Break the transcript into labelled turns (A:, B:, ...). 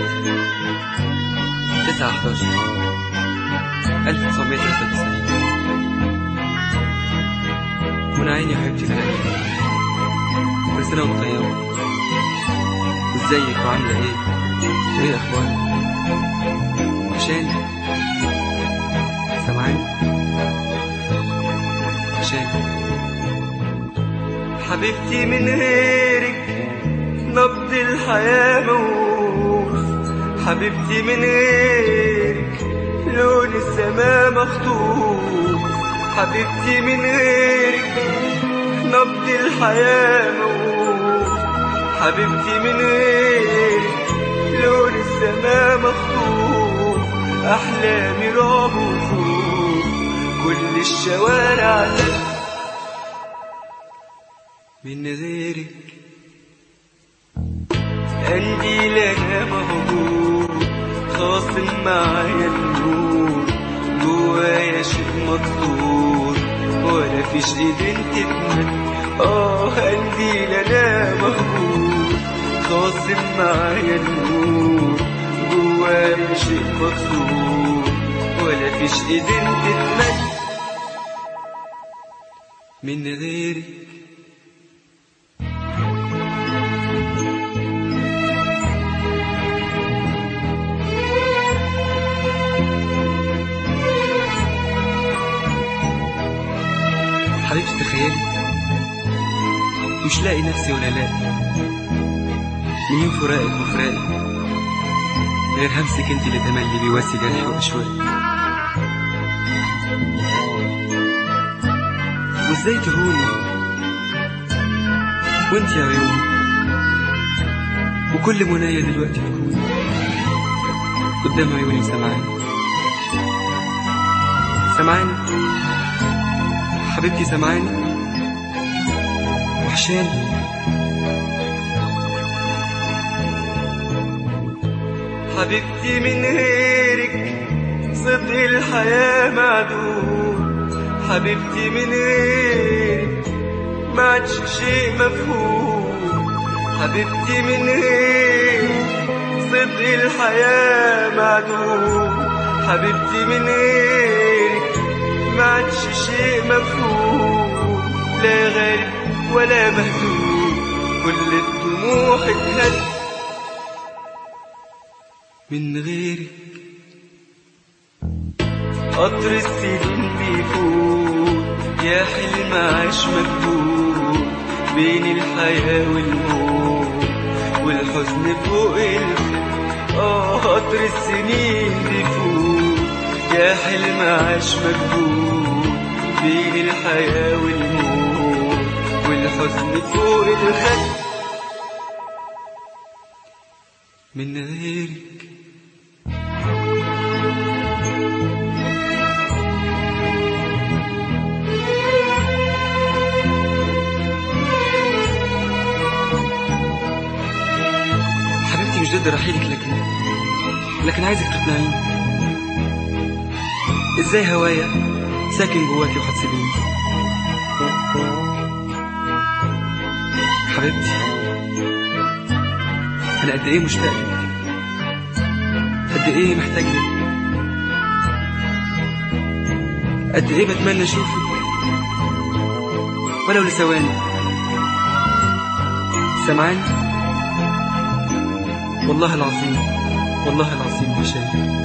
A: 9 11 1993 منى عيني يا حبيبتي فلاكي كل سنة وانت طيبة ازيك وعاملة ايه؟ ايه اخبارك؟ عشان سامعاني؟ عشان
B: حبيبتي من غيرك نبض الحياة موت حبيبتي من غيرك لون السماء مخطوط حبيبتي من غيرك نبض الحياة موت حبيبتي من غيرك لون السماء مخطوط أحلامي رعب وخوف كل الشوارع تلف من غيرك قلبي لنا موجود خاصم معايا النور جوايا شيء مكسور ولا فيش ايدين تتمد اه قلبي لنا موجود خاصم معايا النور جوايا شيء مكسور ولا فيش ايدين تتمد
A: من غيرك حبيبتي تخيلي مش لاقي نفسي ولا لاقي من يوم فراقك وفراقي غير همسك انت اللي تملي بيواسي جرحي واشواقي وازاي تهوني وانت يا عيوني وكل منايا دلوقتي تكوني قدام عيوني سامعاني سامعاني حبيبتي سامعاني وحشاني
B: حبيبتي من غيرك صدق الحياة معدود حبيبتي من غيرك ما عادش شيء مفهوم حبيبتي من غيرك صدق الحياة معدود حبيبتي من غيرك ما عادش شيء مفهوم لا غالب ولا مهزوم كل الطموح اتهد
A: من غيرك
B: قطر السنين بيفوت يا حلم عاش مكتوب بين الحياة والموت والحزن فوق الخد اه قطر السنين بيفوت يا حلم عاش مكتوب بين الحياة والموت والحزن فوق الخد
A: من غيرك حبيبتي مش ضد رحيلك لكن لكن عايزك تقنعيني ازاي هوايا ساكن جواكي وهتسيبيني حبيبتي انا قد ايه مشتاق لك قد ايه محتاج لك قد ايه بتمنى اشوفك ولو لثواني سامعاني والله العظيم والله العظيم عشان